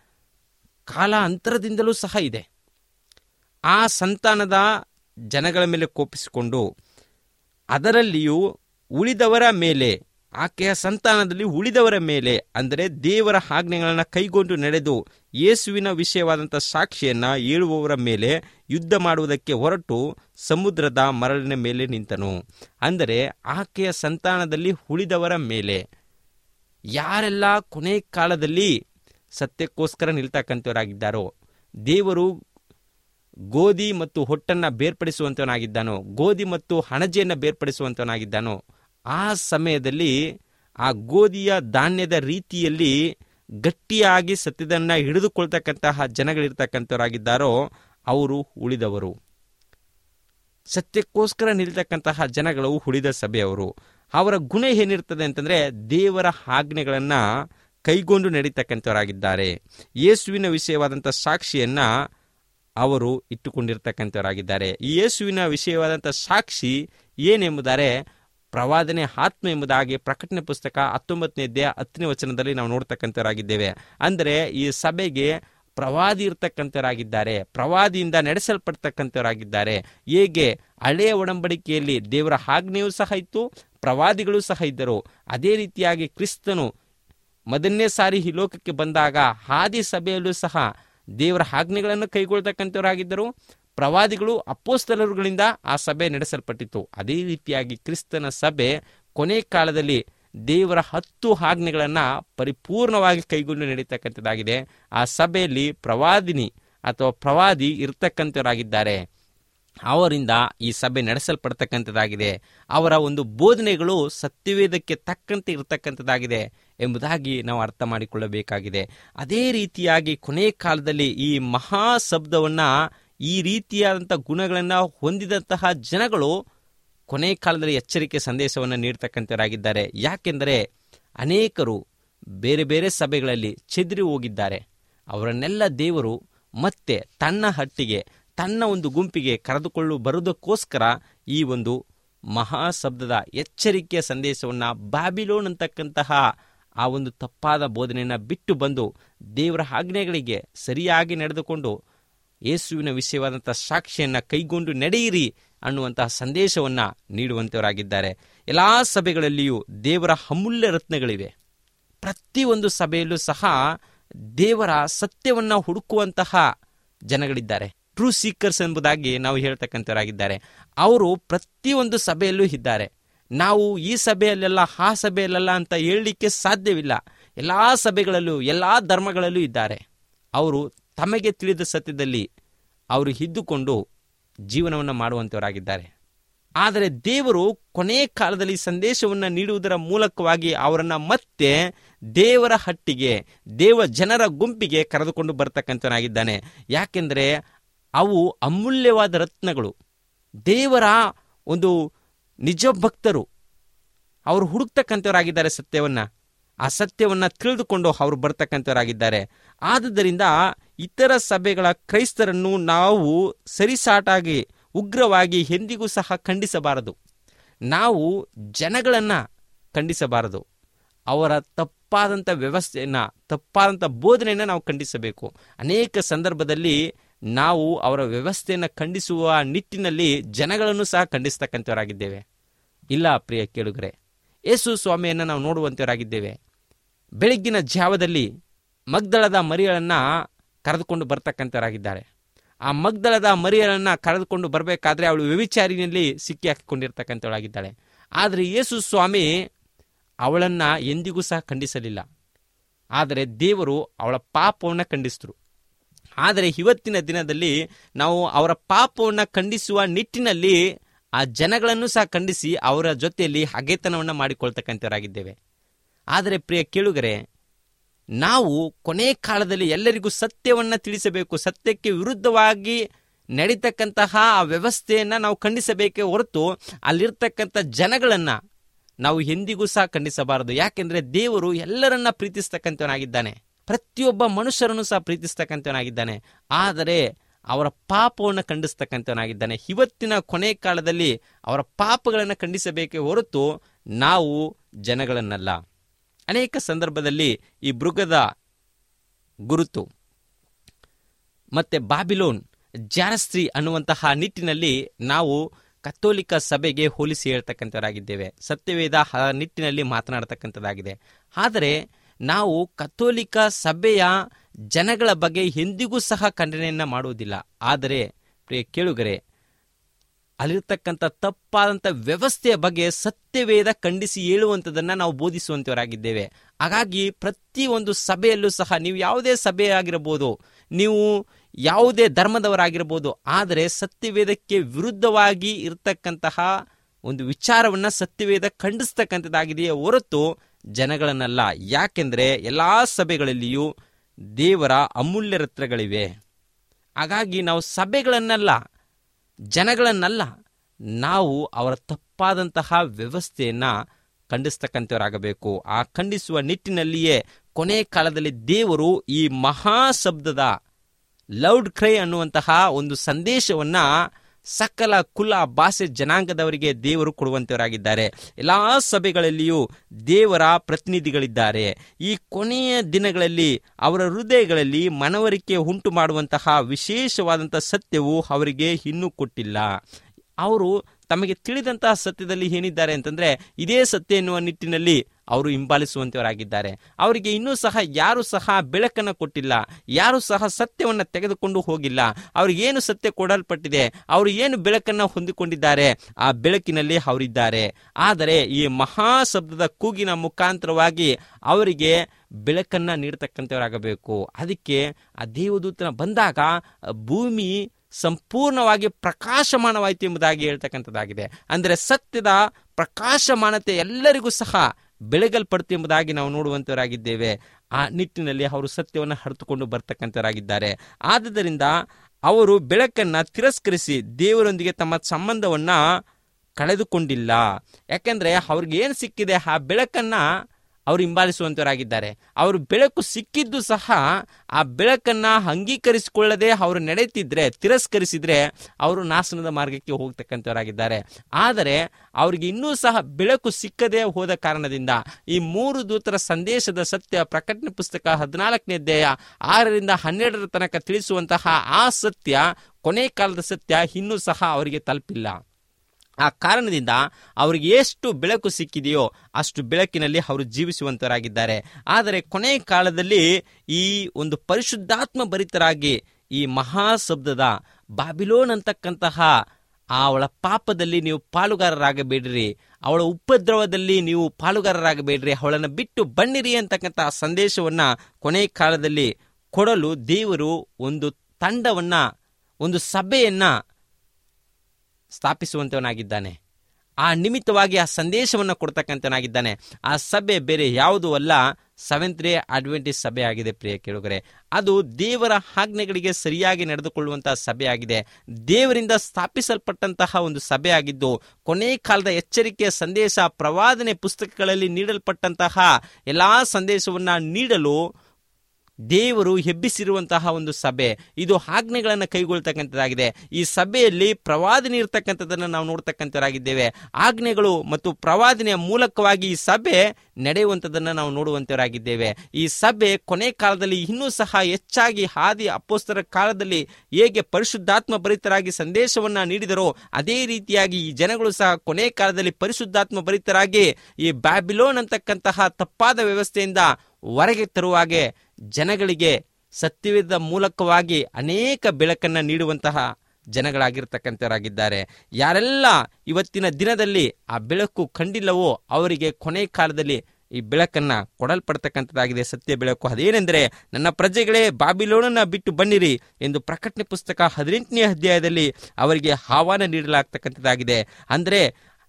ಕಾಲ ಅಂತರದಿಂದಲೂ ಸಹ ಇದೆ ಆ ಸಂತಾನದ ಜನಗಳ ಮೇಲೆ ಕೋಪಿಸಿಕೊಂಡು ಅದರಲ್ಲಿಯೂ ಉಳಿದವರ ಮೇಲೆ ಆಕೆಯ ಸಂತಾನದಲ್ಲಿ ಉಳಿದವರ ಮೇಲೆ ಅಂದರೆ ದೇವರ ಆಜ್ಞೆಗಳನ್ನು ಕೈಗೊಂಡು ನಡೆದು ಯೇಸುವಿನ ವಿಷಯವಾದಂಥ ಸಾಕ್ಷಿಯನ್ನು ಹೇಳುವವರ ಮೇಲೆ ಯುದ್ಧ ಮಾಡುವುದಕ್ಕೆ ಹೊರಟು ಸಮುದ್ರದ ಮರಳಿನ ಮೇಲೆ ನಿಂತನು ಅಂದರೆ ಆಕೆಯ ಸಂತಾನದಲ್ಲಿ ಉಳಿದವರ ಮೇಲೆ ಯಾರೆಲ್ಲ ಕೊನೆ ಕಾಲದಲ್ಲಿ ಸತ್ಯಕ್ಕೋಸ್ಕರ ನಿಲ್ತಕ್ಕಂಥವರಾಗಿದ್ದಾರೋ ದೇವರು ಗೋಧಿ ಮತ್ತು ಹೊಟ್ಟನ್ನು ಬೇರ್ಪಡಿಸುವಂತವನಾಗಿದ್ದಾನೋ ಗೋಧಿ ಮತ್ತು ಹಣಜೆಯನ್ನು ಬೇರ್ಪಡಿಸುವಂತವನಾಗಿದ್ದಾನೋ ಆ ಸಮಯದಲ್ಲಿ ಆ ಗೋಧಿಯ ಧಾನ್ಯದ ರೀತಿಯಲ್ಲಿ ಗಟ್ಟಿಯಾಗಿ ಸತ್ಯದನ್ನು ಹಿಡಿದುಕೊಳ್ತಕ್ಕಂತಹ ಜನಗಳಿರ್ತಕ್ಕಂಥವರಾಗಿದ್ದಾರೋ ಅವರು ಉಳಿದವರು ಸತ್ಯಕ್ಕೋಸ್ಕರ ನಿಲ್ತಕ್ಕಂತಹ ಜನಗಳು ಉಳಿದ ಸಭೆಯವರು ಅವರ ಗುಣ ಏನಿರ್ತದೆ ಅಂತಂದರೆ ದೇವರ ಆಜ್ಞೆಗಳನ್ನು ಕೈಗೊಂಡು ನಡೀತಕ್ಕಂಥವರಾಗಿದ್ದಾರೆ ಯೇಸುವಿನ ವಿಷಯವಾದಂಥ ಸಾಕ್ಷಿಯನ್ನು ಅವರು ಇಟ್ಟುಕೊಂಡಿರ್ತಕ್ಕಂಥವರಾಗಿದ್ದಾರೆ ಈ ಯೇಸುವಿನ ವಿಷಯವಾದಂಥ ಸಾಕ್ಷಿ ಏನೆಂಬುದಾರೆ ಪ್ರವಾದನೆ ಆತ್ಮ ಎಂಬುದಾಗಿ ಪ್ರಕಟಣೆ ಪುಸ್ತಕ ಹತ್ತೊಂಬತ್ತನೇ ಅಧ್ಯಾಯ ಹತ್ತನೇ ವಚನದಲ್ಲಿ ನಾವು ನೋಡ್ತಕ್ಕಂಥವರಾಗಿದ್ದೇವೆ ಅಂದರೆ ಈ ಸಭೆಗೆ ಪ್ರವಾದಿ ಇರ್ತಕ್ಕಂಥವರಾಗಿದ್ದಾರೆ ಪ್ರವಾದಿಯಿಂದ ನಡೆಸಲ್ಪಡ್ತಕ್ಕಂಥವರಾಗಿದ್ದಾರೆ ಹೇಗೆ ಹಳೆಯ ಒಡಂಬಡಿಕೆಯಲ್ಲಿ ದೇವರ ಆಜ್ಞೆಯೂ ಸಹ ಇತ್ತು ಪ್ರವಾದಿಗಳು ಸಹ ಇದ್ದರು ಅದೇ ರೀತಿಯಾಗಿ ಕ್ರಿಸ್ತನು ಮೊದಲನೇ ಸಾರಿ ಈ ಲೋಕಕ್ಕೆ ಬಂದಾಗ ಹಾದಿ ಸಭೆಯಲ್ಲೂ ಸಹ ದೇವರ ಆಜ್ಞೆಗಳನ್ನು ಕೈಗೊಳ್ತಕ್ಕಂಥವರಾಗಿದ್ದರು ಪ್ರವಾದಿಗಳು ಅಪ್ಪೋಸ್ತಲರುಗಳಿಂದ ಆ ಸಭೆ ನಡೆಸಲ್ಪಟ್ಟಿತ್ತು ಅದೇ ರೀತಿಯಾಗಿ ಕ್ರಿಸ್ತನ ಸಭೆ ಕೊನೆ ಕಾಲದಲ್ಲಿ ದೇವರ ಹತ್ತು ಆಜ್ಞೆಗಳನ್ನು ಪರಿಪೂರ್ಣವಾಗಿ ಕೈಗೊಂಡು ನಡೀತಕ್ಕಂಥದ್ದಾಗಿದೆ ಆ ಸಭೆಯಲ್ಲಿ ಪ್ರವಾದಿನಿ ಅಥವಾ ಪ್ರವಾದಿ ಇರ್ತಕ್ಕಂಥವರಾಗಿದ್ದಾರೆ ಅವರಿಂದ ಈ ಸಭೆ ನಡೆಸಲ್ಪಡ್ತಕ್ಕಂಥದ್ದಾಗಿದೆ ಅವರ ಒಂದು ಬೋಧನೆಗಳು ಸತ್ಯವೇದಕ್ಕೆ ತಕ್ಕಂತೆ ಇರತಕ್ಕಂಥದ್ದಾಗಿದೆ ಎಂಬುದಾಗಿ ನಾವು ಅರ್ಥ ಮಾಡಿಕೊಳ್ಳಬೇಕಾಗಿದೆ ಅದೇ ರೀತಿಯಾಗಿ ಕೊನೆ ಕಾಲದಲ್ಲಿ ಈ ಮಹಾ ಶಬ್ದವನ್ನು ಈ ರೀತಿಯಾದಂಥ ಗುಣಗಳನ್ನು ಹೊಂದಿದಂತಹ ಜನಗಳು ಕೊನೆ ಕಾಲದಲ್ಲಿ ಎಚ್ಚರಿಕೆ ಸಂದೇಶವನ್ನು ನೀಡ್ತಕ್ಕಂಥವರಾಗಿದ್ದಾರೆ ಯಾಕೆಂದರೆ ಅನೇಕರು ಬೇರೆ ಬೇರೆ ಸಭೆಗಳಲ್ಲಿ ಚೆದರಿ ಹೋಗಿದ್ದಾರೆ ಅವರನ್ನೆಲ್ಲ ದೇವರು ಮತ್ತೆ ತನ್ನ ಹಟ್ಟಿಗೆ ತನ್ನ ಒಂದು ಗುಂಪಿಗೆ ಕರೆದುಕೊಳ್ಳು ಬರುವುದಕ್ಕೋಸ್ಕರ ಈ ಒಂದು ಮಹಾ ಶಬ್ದದ ಎಚ್ಚರಿಕೆಯ ಸಂದೇಶವನ್ನು ಬ್ಯಾಬಿಲೋನ್ ಅಂತಕ್ಕಂತಹ ಆ ಒಂದು ತಪ್ಪಾದ ಬೋಧನೆಯನ್ನು ಬಿಟ್ಟು ಬಂದು ದೇವರ ಆಜ್ಞೆಗಳಿಗೆ ಸರಿಯಾಗಿ ನಡೆದುಕೊಂಡು ಯೇಸುವಿನ ವಿಷಯವಾದಂಥ ಸಾಕ್ಷಿಯನ್ನು ಕೈಗೊಂಡು ನಡೆಯಿರಿ ಅನ್ನುವಂತಹ ಸಂದೇಶವನ್ನು ನೀಡುವಂಥವರಾಗಿದ್ದಾರೆ ಎಲ್ಲ ಸಭೆಗಳಲ್ಲಿಯೂ ದೇವರ ಅಮೂಲ್ಯ ರತ್ನಗಳಿವೆ ಪ್ರತಿಯೊಂದು ಸಭೆಯಲ್ಲೂ ಸಹ ದೇವರ ಸತ್ಯವನ್ನು ಹುಡುಕುವಂತಹ ಜನಗಳಿದ್ದಾರೆ ಟ್ರೂ ಸೀಕರ್ಸ್ ಎಂಬುದಾಗಿ ನಾವು ಹೇಳ್ತಕ್ಕಂಥವರಾಗಿದ್ದಾರೆ ಅವರು ಪ್ರತಿಯೊಂದು ಸಭೆಯಲ್ಲೂ ಇದ್ದಾರೆ ನಾವು ಈ ಸಭೆಯಲ್ಲೆಲ್ಲ ಆ ಸಭೆಯಲ್ಲೆಲ್ಲ ಅಂತ ಹೇಳಲಿಕ್ಕೆ ಸಾಧ್ಯವಿಲ್ಲ ಎಲ್ಲ ಸಭೆಗಳಲ್ಲೂ ಎಲ್ಲ ಧರ್ಮಗಳಲ್ಲೂ ಇದ್ದಾರೆ ಅವರು ತಮಗೆ ತಿಳಿದ ಸತ್ಯದಲ್ಲಿ ಅವರು ಇದ್ದುಕೊಂಡು ಜೀವನವನ್ನು ಮಾಡುವಂಥವರಾಗಿದ್ದಾರೆ ಆದರೆ ದೇವರು ಕೊನೆ ಕಾಲದಲ್ಲಿ ಸಂದೇಶವನ್ನು ನೀಡುವುದರ ಮೂಲಕವಾಗಿ ಅವರನ್ನು ಮತ್ತೆ ದೇವರ ಹಟ್ಟಿಗೆ ದೇವ ಜನರ ಗುಂಪಿಗೆ ಕರೆದುಕೊಂಡು ಬರ್ತಕ್ಕಂಥನಾಗಿದ್ದಾನೆ ಯಾಕೆಂದರೆ ಅವು ಅಮೂಲ್ಯವಾದ ರತ್ನಗಳು ದೇವರ ಒಂದು ನಿಜ ಭಕ್ತರು ಅವರು ಹುಡುಕ್ತಕ್ಕಂಥವರಾಗಿದ್ದಾರೆ ಸತ್ಯವನ್ನ ಆ ಸತ್ಯವನ್ನ ತಿಳಿದುಕೊಂಡು ಅವರು ಬರ್ತಕ್ಕಂಥವರಾಗಿದ್ದಾರೆ ಆದುದರಿಂದ ಇತರ ಸಭೆಗಳ ಕ್ರೈಸ್ತರನ್ನು ನಾವು ಸರಿಸಾಟಾಗಿ ಉಗ್ರವಾಗಿ ಎಂದಿಗೂ ಸಹ ಖಂಡಿಸಬಾರದು ನಾವು ಜನಗಳನ್ನು ಖಂಡಿಸಬಾರದು ಅವರ ತಪ್ಪಾದಂಥ ವ್ಯವಸ್ಥೆಯನ್ನು ತಪ್ಪಾದಂಥ ಬೋಧನೆಯನ್ನು ನಾವು ಖಂಡಿಸಬೇಕು ಅನೇಕ ಸಂದರ್ಭದಲ್ಲಿ ನಾವು ಅವರ ವ್ಯವಸ್ಥೆಯನ್ನು ಖಂಡಿಸುವ ನಿಟ್ಟಿನಲ್ಲಿ ಜನಗಳನ್ನು ಸಹ ಖಂಡಿಸ್ತಕ್ಕಂಥವರಾಗಿದ್ದೇವೆ ಇಲ್ಲ ಪ್ರಿಯ ಕೇಳುಗರೆ ಯೇಸು ಸ್ವಾಮಿಯನ್ನು ನಾವು ನೋಡುವಂಥವರಾಗಿದ್ದೇವೆ ಬೆಳಗ್ಗಿನ ಜಾವದಲ್ಲಿ ಮಗ್ದಳದ ಮರಿಗಳನ್ನು ಕರೆದುಕೊಂಡು ಬರ್ತಕ್ಕಂಥವರಾಗಿದ್ದಾರೆ ಆ ಮಗ್ದಳದ ಮರಿಯರನ್ನು ಕರೆದುಕೊಂಡು ಬರಬೇಕಾದ್ರೆ ಅವಳು ವ್ಯವಿಚಾರಿನಲ್ಲಿ ಸಿಕ್ಕಿ ಹಾಕಿಕೊಂಡಿರ್ತಕ್ಕಂಥವಳಾಗಿದ್ದಾಳೆ ಆದರೆ ಯೇಸು ಸ್ವಾಮಿ ಅವಳನ್ನು ಎಂದಿಗೂ ಸಹ ಖಂಡಿಸಲಿಲ್ಲ ಆದರೆ ದೇವರು ಅವಳ ಪಾಪವನ್ನು ಖಂಡಿಸಿದ್ರು ಆದರೆ ಇವತ್ತಿನ ದಿನದಲ್ಲಿ ನಾವು ಅವರ ಪಾಪವನ್ನು ಖಂಡಿಸುವ ನಿಟ್ಟಿನಲ್ಲಿ ಆ ಜನಗಳನ್ನು ಸಹ ಖಂಡಿಸಿ ಅವರ ಜೊತೆಯಲ್ಲಿ ಹಗೆತನವನ್ನು ಮಾಡಿಕೊಳ್ತಕ್ಕಂಥವರಾಗಿದ್ದೇವೆ ಆದರೆ ಪ್ರಿಯ ಕೇಳುಗರೆ ನಾವು ಕೊನೆ ಕಾಲದಲ್ಲಿ ಎಲ್ಲರಿಗೂ ಸತ್ಯವನ್ನು ತಿಳಿಸಬೇಕು ಸತ್ಯಕ್ಕೆ ವಿರುದ್ಧವಾಗಿ ನಡೀತಕ್ಕಂತಹ ಆ ವ್ಯವಸ್ಥೆಯನ್ನು ನಾವು ಖಂಡಿಸಬೇಕೇ ಹೊರತು ಅಲ್ಲಿರ್ತಕ್ಕಂಥ ಜನಗಳನ್ನು ನಾವು ಎಂದಿಗೂ ಸಹ ಖಂಡಿಸಬಾರದು ಯಾಕೆಂದರೆ ದೇವರು ಎಲ್ಲರನ್ನ ಪ್ರೀತಿಸ್ತಕ್ಕಂಥವನಾಗಿದ್ದಾನೆ ಪ್ರತಿಯೊಬ್ಬ ಮನುಷ್ಯರನ್ನು ಸಹ ಪ್ರೀತಿಸ್ತಕ್ಕಂಥವನಾಗಿದ್ದಾನೆ ಆದರೆ ಅವರ ಪಾಪವನ್ನು ಖಂಡಿಸ್ತಕ್ಕಂಥವನಾಗಿದ್ದಾನೆ ಇವತ್ತಿನ ಕೊನೆ ಕಾಲದಲ್ಲಿ ಅವರ ಪಾಪಗಳನ್ನು ಖಂಡಿಸಬೇಕೇ ಹೊರತು ನಾವು ಜನಗಳನ್ನಲ್ಲ ಅನೇಕ ಸಂದರ್ಭದಲ್ಲಿ ಈ ಮೃಗದ ಗುರುತು ಮತ್ತೆ ಬಾಬಿಲೋನ್ ಜಾರಸ್ತ್ರಿ ಅನ್ನುವಂತಹ ನಿಟ್ಟಿನಲ್ಲಿ ನಾವು ಕಥೋಲಿಕ ಸಭೆಗೆ ಹೋಲಿಸಿ ಹೇಳ್ತಕ್ಕಂಥವರಾಗಿದ್ದೇವೆ ಸತ್ಯವೇದ ಆ ನಿಟ್ಟಿನಲ್ಲಿ ಮಾತನಾಡ್ತಕ್ಕಂಥದ್ದಾಗಿದೆ ಆದರೆ ನಾವು ಕಥೋಲಿಕ ಸಭೆಯ ಜನಗಳ ಬಗ್ಗೆ ಎಂದಿಗೂ ಸಹ ಖಂಡನೆಯನ್ನು ಮಾಡುವುದಿಲ್ಲ ಆದರೆ ಪ್ರಿಯ ಕೇಳುಗರೆ ಅಲ್ಲಿರ್ತಕ್ಕಂಥ ತಪ್ಪಾದಂಥ ವ್ಯವಸ್ಥೆಯ ಬಗ್ಗೆ ಸತ್ಯವೇದ ಖಂಡಿಸಿ ಹೇಳುವಂಥದ್ದನ್ನು ನಾವು ಬೋಧಿಸುವಂಥವರಾಗಿದ್ದೇವೆ ಹಾಗಾಗಿ ಪ್ರತಿಯೊಂದು ಸಭೆಯಲ್ಲೂ ಸಹ ನೀವು ಯಾವುದೇ ಸಭೆ ಆಗಿರಬಹುದು ನೀವು ಯಾವುದೇ ಧರ್ಮದವರಾಗಿರ್ಬೋದು ಆದರೆ ಸತ್ಯವೇದಕ್ಕೆ ವಿರುದ್ಧವಾಗಿ ಇರತಕ್ಕಂತಹ ಒಂದು ವಿಚಾರವನ್ನು ಸತ್ಯವೇದ ಖಂಡಿಸ್ತಕ್ಕಂಥದ್ದಾಗಿದೆಯೇ ಹೊರತು ಜನಗಳನ್ನಲ್ಲ ಯಾಕೆಂದರೆ ಎಲ್ಲ ಸಭೆಗಳಲ್ಲಿಯೂ ದೇವರ ಅಮೂಲ್ಯ ರತ್ನಗಳಿವೆ ಹಾಗಾಗಿ ನಾವು ಸಭೆಗಳನ್ನಲ್ಲ ಜನಗಳನ್ನಲ್ಲ ನಾವು ಅವರ ತಪ್ಪಾದಂತಹ ವ್ಯವಸ್ಥೆಯನ್ನು ಖಂಡಿಸ್ತಕ್ಕಂಥವರಾಗಬೇಕು ಆ ಖಂಡಿಸುವ ನಿಟ್ಟಿನಲ್ಲಿಯೇ ಕೊನೆ ಕಾಲದಲ್ಲಿ ದೇವರು ಈ ಮಹಾ ಶಬ್ದದ ಲೌಡ್ ಕ್ರೈ ಅನ್ನುವಂತಹ ಒಂದು ಸಂದೇಶವನ್ನ ಸಕಲ ಕುಲ ಭಾಷೆ ಜನಾಂಗದವರಿಗೆ ದೇವರು ಕೊಡುವಂತವರಾಗಿದ್ದಾರೆ ಎಲ್ಲಾ ಸಭೆಗಳಲ್ಲಿಯೂ ದೇವರ ಪ್ರತಿನಿಧಿಗಳಿದ್ದಾರೆ ಈ ಕೊನೆಯ ದಿನಗಳಲ್ಲಿ ಅವರ ಹೃದಯಗಳಲ್ಲಿ ಮನವರಿಕೆ ಉಂಟು ಮಾಡುವಂತಹ ವಿಶೇಷವಾದಂತಹ ಸತ್ಯವು ಅವರಿಗೆ ಇನ್ನೂ ಕೊಟ್ಟಿಲ್ಲ ಅವರು ತಮಗೆ ತಿಳಿದಂತಹ ಸತ್ಯದಲ್ಲಿ ಏನಿದ್ದಾರೆ ಅಂತಂದ್ರೆ ಇದೇ ಸತ್ಯ ಎನ್ನುವ ನಿಟ್ಟಿನಲ್ಲಿ ಅವರು ಹಿಂಬಾಲಿಸುವಂತವರಾಗಿದ್ದಾರೆ ಅವರಿಗೆ ಇನ್ನೂ ಸಹ ಯಾರು ಸಹ ಬೆಳಕನ್ನು ಕೊಟ್ಟಿಲ್ಲ ಯಾರು ಸಹ ಸತ್ಯವನ್ನು ತೆಗೆದುಕೊಂಡು ಹೋಗಿಲ್ಲ ಅವ್ರಿಗೇನು ಸತ್ಯ ಕೊಡಲ್ಪಟ್ಟಿದೆ ಅವರು ಏನು ಬೆಳಕನ್ನು ಹೊಂದಿಕೊಂಡಿದ್ದಾರೆ ಆ ಬೆಳಕಿನಲ್ಲಿ ಅವರಿದ್ದಾರೆ ಆದರೆ ಈ ಮಹಾಶಬ್ದದ ಕೂಗಿನ ಮುಖಾಂತರವಾಗಿ ಅವರಿಗೆ ಬೆಳಕನ್ನ ನೀಡತಕ್ಕಂಥವರಾಗಬೇಕು ಅದಕ್ಕೆ ಆ ದೇವದೂತನ ಬಂದಾಗ ಆ ಭೂಮಿ ಸಂಪೂರ್ಣವಾಗಿ ಪ್ರಕಾಶಮಾನವಾಯಿತು ಎಂಬುದಾಗಿ ಹೇಳ್ತಕ್ಕಂಥದ್ದಾಗಿದೆ ಅಂದರೆ ಸತ್ಯದ ಪ್ರಕಾಶಮಾನತೆ ಎಲ್ಲರಿಗೂ ಸಹ ಬೆಳಗಲ್ಪಡ್ತು ಎಂಬುದಾಗಿ ನಾವು ನೋಡುವಂತವರಾಗಿದ್ದೇವೆ ಆ ನಿಟ್ಟಿನಲ್ಲಿ ಅವರು ಸತ್ಯವನ್ನು ಹರಿತುಕೊಂಡು ಬರ್ತಕ್ಕಂಥವರಾಗಿದ್ದಾರೆ ಆದುದರಿಂದ ಅವರು ಬೆಳಕನ್ನ ತಿರಸ್ಕರಿಸಿ ದೇವರೊಂದಿಗೆ ತಮ್ಮ ಸಂಬಂಧವನ್ನ ಕಳೆದುಕೊಂಡಿಲ್ಲ ಯಾಕೆಂದ್ರೆ ಅವ್ರಿಗೆ ಏನು ಸಿಕ್ಕಿದೆ ಆ ಬೆಳಕನ್ನ ಅವರು ಹಿಂಬಾಲಿಸುವಂತವರಾಗಿದ್ದಾರೆ ಅವರು ಬೆಳಕು ಸಿಕ್ಕಿದ್ದು ಸಹ ಆ ಬೆಳಕನ್ನ ಅಂಗೀಕರಿಸಿಕೊಳ್ಳದೆ ಅವರು ನಡೆಯುತ್ತಿದ್ರೆ ತಿರಸ್ಕರಿಸಿದ್ರೆ ಅವರು ನಾಶನದ ಮಾರ್ಗಕ್ಕೆ ಹೋಗ್ತಕ್ಕಂಥವರಾಗಿದ್ದಾರೆ ಆದರೆ ಅವರಿಗೆ ಇನ್ನೂ ಸಹ ಬೆಳಕು ಸಿಕ್ಕದೇ ಹೋದ ಕಾರಣದಿಂದ ಈ ಮೂರು ದೂತರ ಸಂದೇಶದ ಸತ್ಯ ಪ್ರಕಟಣೆ ಪುಸ್ತಕ ಹದಿನಾಲ್ಕನೇ ಅಧ್ಯಾಯ ಆರರಿಂದ ಹನ್ನೆರಡರ ತನಕ ತಿಳಿಸುವಂತಹ ಆ ಸತ್ಯ ಕೊನೆ ಕಾಲದ ಸತ್ಯ ಇನ್ನೂ ಸಹ ಅವರಿಗೆ ತಲುಪಿಲ್ಲ ಆ ಕಾರಣದಿಂದ ಅವರಿಗೆ ಎಷ್ಟು ಬೆಳಕು ಸಿಕ್ಕಿದೆಯೋ ಅಷ್ಟು ಬೆಳಕಿನಲ್ಲಿ ಅವರು ಜೀವಿಸುವಂತರಾಗಿದ್ದಾರೆ ಆದರೆ ಕೊನೆ ಕಾಲದಲ್ಲಿ ಈ ಒಂದು ಪರಿಶುದ್ಧಾತ್ಮ ಭರಿತರಾಗಿ ಈ ಮಹಾಶಬ್ದದ ಬಾಬಿಲೋನ್ ಅಂತಕ್ಕಂತಹ ಅವಳ ಪಾಪದಲ್ಲಿ ನೀವು ಪಾಲುಗಾರರಾಗಬೇಡ್ರಿ ಅವಳ ಉಪದ್ರವದಲ್ಲಿ ನೀವು ಪಾಲುಗಾರರಾಗಬೇಡ್ರಿ ಅವಳನ್ನು ಬಿಟ್ಟು ಬನ್ನಿರಿ ಅಂತಕ್ಕಂತಹ ಸಂದೇಶವನ್ನ ಕೊನೆ ಕಾಲದಲ್ಲಿ ಕೊಡಲು ದೇವರು ಒಂದು ತಂಡವನ್ನ ಒಂದು ಸಭೆಯನ್ನ ಸ್ಥಾಪಿಸುವಂತವನಾಗಿದ್ದಾನೆ ಆ ನಿಮಿತ್ತವಾಗಿ ಆ ಸಂದೇಶವನ್ನು ಕೊಡ್ತಕ್ಕಂಥನಾಗಿದ್ದಾನೆ ಆ ಸಭೆ ಬೇರೆ ಯಾವುದೂ ಅಲ್ಲ ಸೆವೆಂತ್ ಡೇ ಅಡ್ವೆಂಟೇಜ್ ಸಭೆ ಆಗಿದೆ ಪ್ರಿಯ ಕೇಳುಗರೆ ಅದು ದೇವರ ಆಜ್ಞೆಗಳಿಗೆ ಸರಿಯಾಗಿ ನಡೆದುಕೊಳ್ಳುವಂತಹ ಸಭೆ ಆಗಿದೆ ದೇವರಿಂದ ಸ್ಥಾಪಿಸಲ್ಪಟ್ಟಂತಹ ಒಂದು ಸಭೆ ಆಗಿದ್ದು ಕೊನೆ ಕಾಲದ ಎಚ್ಚರಿಕೆಯ ಸಂದೇಶ ಪ್ರವಾದನೆ ಪುಸ್ತಕಗಳಲ್ಲಿ ನೀಡಲ್ಪಟ್ಟಂತಹ ಎಲ್ಲಾ ಸಂದೇಶವನ್ನ ನೀಡಲು ದೇವರು ಹೆಬ್ಬಿಸಿರುವಂತಹ ಒಂದು ಸಭೆ ಇದು ಆಜ್ಞೆಗಳನ್ನು ಕೈಗೊಳ್ತಕ್ಕಂಥದ್ದಾಗಿದೆ ಈ ಸಭೆಯಲ್ಲಿ ಪ್ರವಾದನೆ ಇರತಕ್ಕಂಥದ್ದನ್ನು ನಾವು ನೋಡ್ತಕ್ಕಂಥವರಾಗಿದ್ದೇವೆ ಆಜ್ಞೆಗಳು ಮತ್ತು ಪ್ರವಾದನೆಯ ಮೂಲಕವಾಗಿ ಈ ಸಭೆ ನಡೆಯುವಂಥದ್ದನ್ನು ನಾವು ನೋಡುವಂತವರಾಗಿದ್ದೇವೆ ಈ ಸಭೆ ಕೊನೆ ಕಾಲದಲ್ಲಿ ಇನ್ನೂ ಸಹ ಹೆಚ್ಚಾಗಿ ಹಾದಿ ಅಪ್ಪೋಸ್ತರ ಕಾಲದಲ್ಲಿ ಹೇಗೆ ಪರಿಶುದ್ಧಾತ್ಮ ಭರಿತರಾಗಿ ಸಂದೇಶವನ್ನ ನೀಡಿದರೋ ಅದೇ ರೀತಿಯಾಗಿ ಈ ಜನಗಳು ಸಹ ಕೊನೆ ಕಾಲದಲ್ಲಿ ಪರಿಶುದ್ಧಾತ್ಮ ಭರಿತರಾಗಿ ಈ ಬ್ಯಾಬಿಲೋನ್ ಅಂತಕ್ಕಂತಹ ತಪ್ಪಾದ ವ್ಯವಸ್ಥೆಯಿಂದ ಹೊರಗೆ ತರುವಾಗೆ ಜನಗಳಿಗೆ ಸತ್ಯವೇದ ಮೂಲಕವಾಗಿ ಅನೇಕ ಬೆಳಕನ್ನ ನೀಡುವಂತಹ ಜನಗಳಾಗಿರ್ತಕ್ಕಂಥವರಾಗಿದ್ದಾರೆ ಯಾರೆಲ್ಲ ಇವತ್ತಿನ ದಿನದಲ್ಲಿ ಆ ಬೆಳಕು ಕಂಡಿಲ್ಲವೋ ಅವರಿಗೆ ಕೊನೆ ಕಾಲದಲ್ಲಿ ಈ ಬೆಳಕನ್ನ ಕೊಡಲ್ಪಡ್ತಕ್ಕಂಥದ್ದಾಗಿದೆ ಸತ್ಯ ಬೆಳಕು ಅದೇನೆಂದರೆ ನನ್ನ ಪ್ರಜೆಗಳೇ ಬಾಬಿಲೋನನ್ನ ಬಿಟ್ಟು ಬನ್ನಿರಿ ಎಂದು ಪ್ರಕಟಣೆ ಪುಸ್ತಕ ಹದಿನೆಂಟನೇ ಅಧ್ಯಾಯದಲ್ಲಿ ಅವರಿಗೆ ಆಹ್ವಾನ ನೀಡಲಾಗ್ತಕ್ಕಂಥದ್ದಾಗಿದೆ ಅಂದರೆ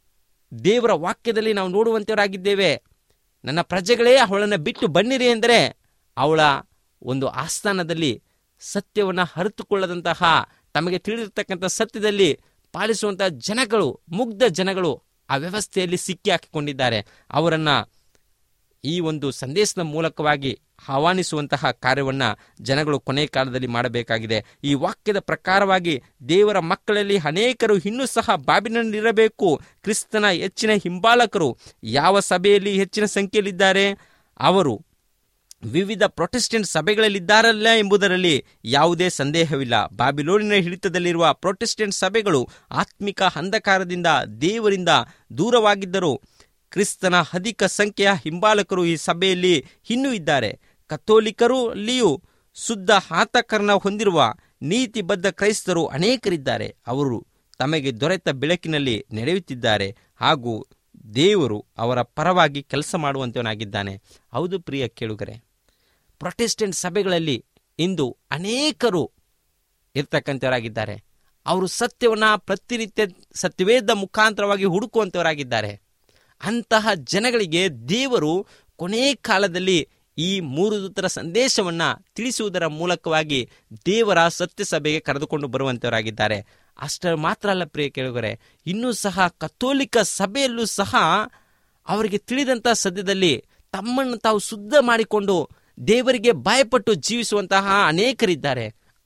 ದೇವರ ವಾಕ್ಯದಲ್ಲಿ ನಾವು ನೋಡುವಂತವರಾಗಿದ್ದೇವೆ ನನ್ನ ಪ್ರಜೆಗಳೇ ಅವಳನ್ನು ಬಿಟ್ಟು ಬನ್ನಿರಿ ಎಂದರೆ ಅವಳ ಒಂದು ಆಸ್ಥಾನದಲ್ಲಿ ಸತ್ಯವನ್ನು ಅರಿತುಕೊಳ್ಳದಂತಹ ತಮಗೆ ತಿಳಿದಿರ್ತಕ್ಕಂಥ ಸತ್ಯದಲ್ಲಿ ಪಾಲಿಸುವಂತಹ ಜನಗಳು ಮುಗ್ಧ ಜನಗಳು ಆ ವ್ಯವಸ್ಥೆಯಲ್ಲಿ ಸಿಕ್ಕಿ ಹಾಕಿಕೊಂಡಿದ್ದಾರೆ ಅವರನ್ನ ಈ ಒಂದು ಸಂದೇಶದ ಮೂಲಕವಾಗಿ ಆಹ್ವಾನಿಸುವಂತಹ ಕಾರ್ಯವನ್ನ ಜನಗಳು ಕೊನೆ ಕಾಲದಲ್ಲಿ ಮಾಡಬೇಕಾಗಿದೆ ಈ ವಾಕ್ಯದ ಪ್ರಕಾರವಾಗಿ ದೇವರ ಮಕ್ಕಳಲ್ಲಿ ಅನೇಕರು ಇನ್ನೂ ಸಹ ಬಾಬಿನಲ್ಲಿರಬೇಕು ಕ್ರಿಸ್ತನ ಹೆಚ್ಚಿನ ಹಿಂಬಾಲಕರು ಯಾವ ಸಭೆಯಲ್ಲಿ ಹೆಚ್ಚಿನ ಸಂಖ್ಯೆಯಲ್ಲಿದ್ದಾರೆ ಅವರು ವಿವಿಧ ಪ್ರೊಟೆಸ್ಟೆಂಟ್ ಸಭೆಗಳಲ್ಲಿದ್ದಾರಲ್ಲ ಎಂಬುದರಲ್ಲಿ ಯಾವುದೇ ಸಂದೇಹವಿಲ್ಲ ಬಾಬಿಲೋನಿನ ಹಿಡಿತದಲ್ಲಿರುವ ಪ್ರೊಟೆಸ್ಟೆಂಟ್ ಸಭೆಗಳು ಆತ್ಮಿಕ ಅಂಧಕಾರದಿಂದ ದೇವರಿಂದ ದೂರವಾಗಿದ್ದರು ಕ್ರಿಸ್ತನ ಅಧಿಕ ಸಂಖ್ಯೆಯ ಹಿಂಬಾಲಕರು ಈ ಸಭೆಯಲ್ಲಿ ಇನ್ನೂ ಇದ್ದಾರೆ ಕಥೋಲಿಕರು ಅಲ್ಲಿಯೂ ಶುದ್ಧ ಆತಕರಣ ಹೊಂದಿರುವ ನೀತಿಬದ್ಧ ಕ್ರೈಸ್ತರು ಅನೇಕರಿದ್ದಾರೆ ಅವರು ತಮಗೆ ದೊರೆತ ಬೆಳಕಿನಲ್ಲಿ ನಡೆಯುತ್ತಿದ್ದಾರೆ ಹಾಗೂ ದೇವರು ಅವರ ಪರವಾಗಿ ಕೆಲಸ ಮಾಡುವಂತವನಾಗಿದ್ದಾನೆ ಹೌದು ಪ್ರಿಯ ಕೇಳುಗರೆ ಪ್ರೊಟೆಸ್ಟೆಂಟ್ ಸಭೆಗಳಲ್ಲಿ ಇಂದು ಅನೇಕರು ಇರ್ತಕ್ಕಂಥವರಾಗಿದ್ದಾರೆ ಅವರು ಸತ್ಯವನ್ನ ಪ್ರತಿನಿತ್ಯ ಸತ್ಯವೇದ ಮುಖಾಂತರವಾಗಿ ಹುಡುಕುವಂತವರಾಗಿದ್ದಾರೆ ಅಂತಹ ಜನಗಳಿಗೆ ದೇವರು ಕೊನೆ ಕಾಲದಲ್ಲಿ ಈ ಮೂರು ದೂತರ ಸಂದೇಶವನ್ನ ತಿಳಿಸುವುದರ ಮೂಲಕವಾಗಿ ದೇವರ ಸತ್ಯ ಸಭೆಗೆ ಕರೆದುಕೊಂಡು ಬರುವಂತವರಾಗಿದ್ದಾರೆ ಅಷ್ಟರ ಮಾತ್ರ ಅಲ್ಲ ಪ್ರಿಯ ಕೇಳುಗರೆ ಇನ್ನೂ ಸಹ ಕಥೋಲಿಕ ಸಭೆಯಲ್ಲೂ ಸಹ ಅವರಿಗೆ ತಿಳಿದಂಥ ಸದ್ಯದಲ್ಲಿ ತಮ್ಮನ್ನು ತಾವು ಶುದ್ಧ ಮಾಡಿಕೊಂಡು ದೇವರಿಗೆ ಭಯಪಟ್ಟು ಜೀವಿಸುವಂತಹ ಅನೇಕರಿದ್ದಾರೆ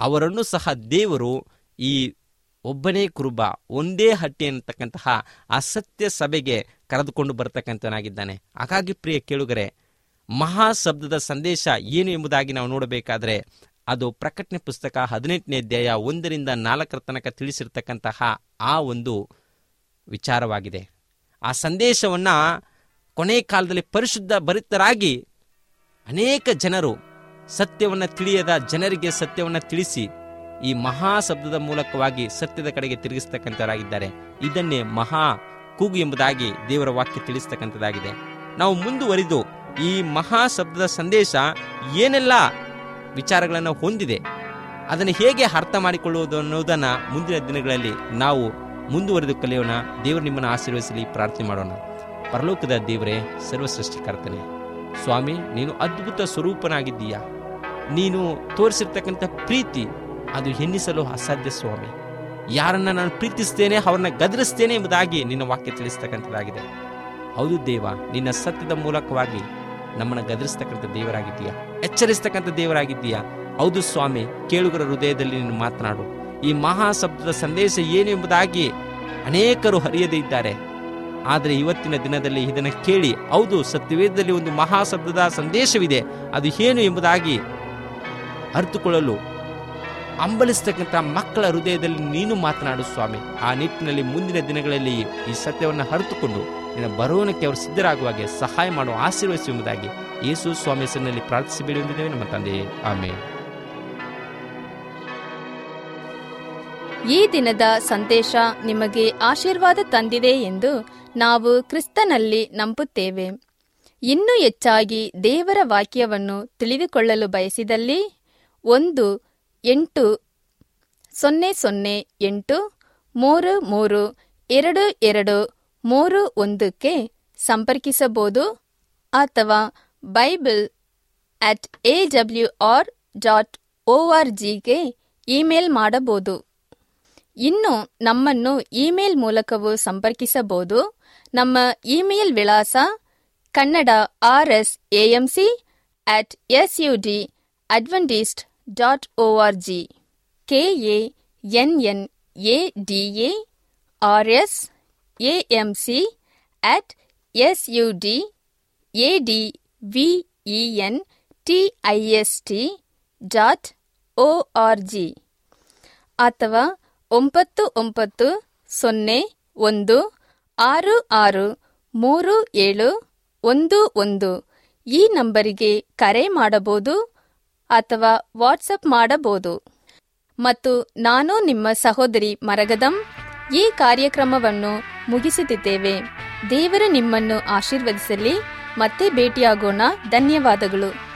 ಅವರನ್ನು ಸಹ ದೇವರು ಈ ಒಬ್ಬನೇ ಕುರುಬ ಒಂದೇ ಹಟ್ಟಿ ಅನ್ನತಕ್ಕಂತಹ ಆ ಸತ್ಯ ಸಭೆಗೆ ಕರೆದುಕೊಂಡು ಬರತಕ್ಕಂಥನಾಗಿದ್ದಾನೆ ಹಾಗಾಗಿ ಪ್ರಿಯ ಕೇಳುಗರೆ ಮಹಾಶಬ್ದದ ಸಂದೇಶ ಏನು ಎಂಬುದಾಗಿ ನಾವು ನೋಡಬೇಕಾದ್ರೆ ಅದು ಪ್ರಕಟಣೆ ಪುಸ್ತಕ ಹದಿನೆಂಟನೇ ಅಧ್ಯಾಯ ಒಂದರಿಂದ ನಾಲ್ಕರ ತನಕ ತಿಳಿಸಿರ್ತಕ್ಕಂತಹ ಆ ಒಂದು ವಿಚಾರವಾಗಿದೆ ಆ ಸಂದೇಶವನ್ನ ಕೊನೆ ಕಾಲದಲ್ಲಿ ಪರಿಶುದ್ಧ ಭರಿತರಾಗಿ ಅನೇಕ ಜನರು ಸತ್ಯವನ್ನ ತಿಳಿಯದ ಜನರಿಗೆ ಸತ್ಯವನ್ನ ತಿಳಿಸಿ ಈ ಮಹಾ ಶಬ್ದದ ಮೂಲಕವಾಗಿ ಸತ್ಯದ ಕಡೆಗೆ ತಿರುಗಿಸ್ತಕ್ಕಂಥವರಾಗಿದ್ದಾರೆ ಇದನ್ನೇ ಮಹಾ ಕೂಗು ಎಂಬುದಾಗಿ ದೇವರ ವಾಕ್ಯ ತಿಳಿಸ್ತಕ್ಕಂಥದ್ದಾಗಿದೆ ನಾವು ಮುಂದುವರಿದು ಈ ಮಹಾ ಶಬ್ದದ ಸಂದೇಶ ಏನೆಲ್ಲ ವಿಚಾರಗಳನ್ನು ಹೊಂದಿದೆ ಅದನ್ನು ಹೇಗೆ ಅರ್ಥ ಮಾಡಿಕೊಳ್ಳುವುದು ಅನ್ನೋದನ್ನ ಮುಂದಿನ ದಿನಗಳಲ್ಲಿ ನಾವು ಮುಂದುವರೆದು ಕಲಿಯೋಣ ದೇವರು ನಿಮ್ಮನ್ನು ಆಶೀರ್ವದಿಸಲಿ ಪ್ರಾರ್ಥನೆ ಮಾಡೋಣ ಪರಲೋಕದ ದೇವರೇ ಸರ್ವ ಸೃಷ್ಟಿಕರ್ತನೆ ಸ್ವಾಮಿ ನೀನು ಅದ್ಭುತ ಸ್ವರೂಪನಾಗಿದ್ದೀಯಾ ನೀನು ತೋರಿಸಿರ್ತಕ್ಕಂಥ ಪ್ರೀತಿ ಅದು ಎನ್ನಿಸಲು ಅಸಾಧ್ಯ ಸ್ವಾಮಿ ಯಾರನ್ನ ನಾನು ಪ್ರೀತಿಸ್ತೇನೆ ಅವ್ರನ್ನ ಗದರಿಸ್ತೇನೆ ಎಂಬುದಾಗಿ ನಿನ್ನ ವಾಕ್ಯ ತಿಳಿಸ್ತಕ್ಕಂಥದ್ದಾಗಿದೆ ಹೌದು ದೇವ ನಿನ್ನ ಸತ್ಯದ ಮೂಲಕವಾಗಿ ನಮ್ಮನ್ನು ಗದರಿಸ್ತಕ್ಕಂಥ ದೇವರಾಗಿದ್ದೀಯಾ ಎಚ್ಚರಿಸ್ತಕ್ಕಂಥ ದೇವರಾಗಿದ್ದೀಯಾ ಹೌದು ಸ್ವಾಮಿ ಕೇಳುಗರ ಹೃದಯದಲ್ಲಿ ನೀನು ಮಾತನಾಡು ಈ ಮಹಾ ಶಬ್ದದ ಸಂದೇಶ ಏನು ಎಂಬುದಾಗಿ ಅನೇಕರು ಹರಿಯದೇ ಇದ್ದಾರೆ ಆದರೆ ಇವತ್ತಿನ ದಿನದಲ್ಲಿ ಇದನ್ನು ಕೇಳಿ ಹೌದು ಸತ್ಯವೇದದಲ್ಲಿ ಒಂದು ಮಹಾ ಶಬ್ದದ ಸಂದೇಶವಿದೆ ಅದು ಏನು ಎಂಬುದಾಗಿ ಅರಿತುಕೊಳ್ಳಲು ಅಂಬಲಿಸ್ತಕ್ಕಂಥ ಮಕ್ಕಳ ಹೃದಯದಲ್ಲಿ ನೀನು ಮಾತನಾಡು ಸ್ವಾಮಿ ಆ ನಿಟ್ಟಿನಲ್ಲಿ ಮುಂದಿನ ದಿನಗಳಲ್ಲಿ ಈ ಸತ್ಯವನ್ನು ಅರಿತುಕೊಂಡು ನಿನ್ನ ಬರೋಣಕ್ಕೆ ಅವರು ಸಿದ್ಧರಾಗುವಾಗೆ ಸಹಾಯ ಮಾಡುವ ಆಶೀರ್ವದಿಸು ಎಂಬುದಾಗಿ ಯೇಸು ಸ್ವಾಮಿ ಹೆಸರಿನಲ್ಲಿ ಪ್ರಾರ್ಥಿಸಿ ಬೇಡುವಂತಿದ್ದೇವೆ ನಮ್ಮ ತಂದೆಯೇ ಆಮೇಲೆ ಈ ದಿನದ ಸಂದೇಶ ನಿಮಗೆ ಆಶೀರ್ವಾದ ತಂದಿದೆ ಎಂದು ನಾವು ಕ್ರಿಸ್ತನಲ್ಲಿ ನಂಬುತ್ತೇವೆ ಇನ್ನೂ ಹೆಚ್ಚಾಗಿ ದೇವರ ವಾಕ್ಯವನ್ನು ತಿಳಿದುಕೊಳ್ಳಲು ಬಯಸಿದಲ್ಲಿ ಒಂದು ಎಂಟು ಸೊನ್ನೆ ಸೊನ್ನೆ ಎಂಟು ಮೂರು ಮೂರು ಎರಡು ಎರಡು ಮೂರು ಒಂದಕ್ಕೆ ಸಂಪರ್ಕಿಸಬಹುದು ಅಥವಾ Bible at A W R dot O R ಜಿಗೆ ಇಮೇಲ್ ಮಾಡಬಹುದು ಇನ್ನು ನಮ್ಮನ್ನು ಇಮೇಲ್ ಮೂಲಕವೂ ಸಂಪರ್ಕಿಸಬಹುದು ನಮ್ಮ ಇಮೇಲ್ ವಿಳಾಸ Kannada R S A M C at S U D Adventist dot O R G K A N N A D A R S A M C at S U D A D V E N T I S T dot O R G ಅಥವಾ ಒಂಬತ್ತು ಒಂಬತ್ತು ಸೊನ್ನೆ ಒಂದು ಆರು ಆರು ಮೂರು ಏಳು ಒಂದು ಒಂದು ಈ ನಂಬರಿಗೆ ಕರೆ ಮಾಡಬಹುದು ಅಥವಾ ವಾಟ್ಸಪ್ ಮಾಡಬಹುದು ಮತ್ತು ನಾನು ನಿಮ್ಮ ಸಹೋದರಿ ಮರಗದಂ ಈ ಕಾರ್ಯಕ್ರಮವನ್ನು ಮುಗಿಸುತ್ತಿದ್ದೇವೆ ದೇವರು ನಿಮ್ಮನ್ನು ಆಶೀರ್ವದಿಸಲಿ ಮತ್ತೆ ಭೇಟಿಯಾಗೋಣ ಧನ್ಯವಾದಗಳು